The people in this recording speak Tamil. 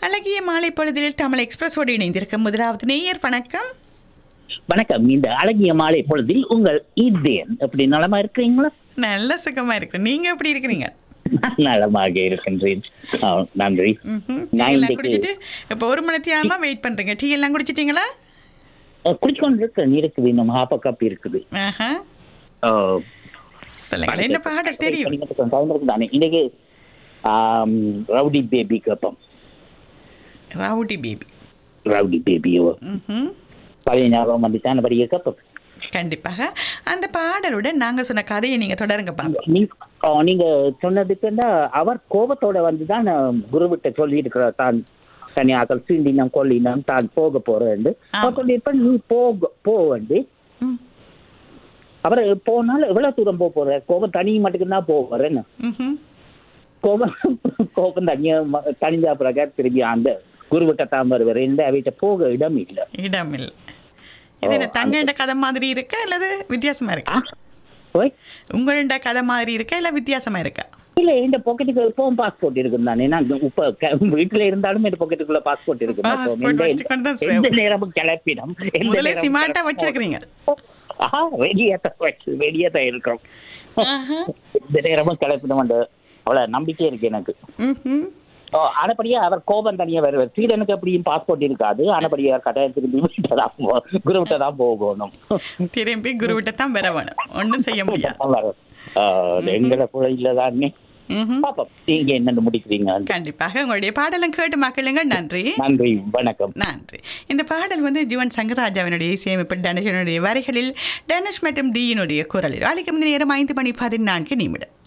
அழகிய மாலை பொழுதில் தமிழ் எக்ஸ்பிரஸோடு இணைந்திருக்கும் முதலாவது நேயர் வணக்கம் வணக்கம் இந்த அழகிய மாலை பொழுதில் உங்கள் இதேன் எப்படி நலமா இருக்கிறீங்களா நல்ல சுகமா இருக்கு நீங்க எப்படி இருக்கிறீங்க நலமாக இருக்கின்றேன் ஆ, நன்றி ம்ஹும். டீ நான் எல்லாம் இன்றைக்கு குடிச்சிட்டு இப்போ ஒரு மணி தேரமா வெயிட் பண்றீங்க டீ எல்லாம் குடிச்சிட்டீங்களா குடிச்சுக்கொண்டு இருக்கேன் இருக்குது இன்னும் ஹாஃப் கப் இருக்குது ஆஹா ஆ, சொல்லுங்க என்ன பாடல் தெரியும் டைம் இருக்குதானே இன்னைக்கு ஆம், ரவுடி பேபி கேட்போம் ரவுடி பேபி ரவுடி பேபியோ ம்ஹும். பழைய ஞாபகம் வந்துட்டான படிக்க கேட்போம் கண்டிப்பாக அந்த பாடலுடன் நாங்க சொன்ன கதையை நீங்க தொடருங்க பாப்போம் நீ- ஆ, நீங்க சொன்னதுக்குன்னா அவர் கோபத்தோட வந்துதான் குருவிட்ட சொல்லி இருக்கிறார் தான் தனியாக சீண்டினம் கொல்லினம் தான் போக போறேன் அவர் சொல்லியிருப்ப நீ போக போவண்டு ம். அவர் போனாலும் எவ்வளவு தூரம் போக போற கோபம் தனி மட்டும் தான் போவாருன்னு ம்ஹும். கோபம் கோபம் தனியா ம- தனிஞ்சா பிறகு திரும்பி அந்த குருவிட்ட தான் வருவார் இந்த வீட்டை போக இடம் இல்லை இடம் இல்லை இது என்ன தங்கண்ட கதை மாதிரி இருக்கா அல்லது வித்தியாசமா இருக்கா ஆ? ஓய் உங்களோட கதை மாதிரி இருக்கா இல்ல வித்தியாசமா இருக்கா இல்ல இந்த பாக்கெட்டுக்கு எப்பவும் பாஸ்போர்ட் இருக்கும் தானே நான் இப்ப க- வீட்டுல இருந்தாலும் இந்த பாக்கெட்டுக்குள்ள பாஸ்போர்ட் இருக்கும் Passport அப்போ எந்த- வச்சுக்கொண்டு தான் எந்த சேவ். நேரமும் கிளப்பிடும் எந்த முதல்ல நேரமும் சிமாட்டா கிளப்பிடும். வச்சிருக்கிறீங்க ஆஹா ரெடியா தான் வச்சு ரெடியா தான் இருக்கும் ஆஹா. எந்த நேரமும் கிளப்பிடும் அவ்வளவு நம்பிக்கை இருக்கு எனக்கு ம்ஹும். ஓ, ஆனபடியா அவர் கோபம் தனியா வருவார் ஸ்ரீலனுக்கு அப்படியும் பாஸ்போர்ட் இருக்காது ஆனபடியா கட்டாயம் திரும்பி வீட்டை தான் போ- குருவிட்ட தான் போகணும் திரும்பி குருவிட்ட தான் வர வேணும் ஒண்ணும் செய்ய முடியாது ஆ, எங்களை கூட இல்லதானே ம்ஹும். பாப்போம் நீங்க என்னன்னு முடிக்கிறீங்க கண்டிப்பாக உங்களுடைய பாடலும் கேட்டு மக்களுங்க நன்றி நன்றி வணக்கம் நன்றி இந்த பாடல் வந்து ஜுவன் சங்கராஜாவினுடைய இசையமைப்பு டனேஷனுடைய வரிகளில் டனேஷ் மற்றும் டியினுடைய குரலில் அளிக்கும் நேரம் ஐந்து மணி பதினான்கு நிமிடம்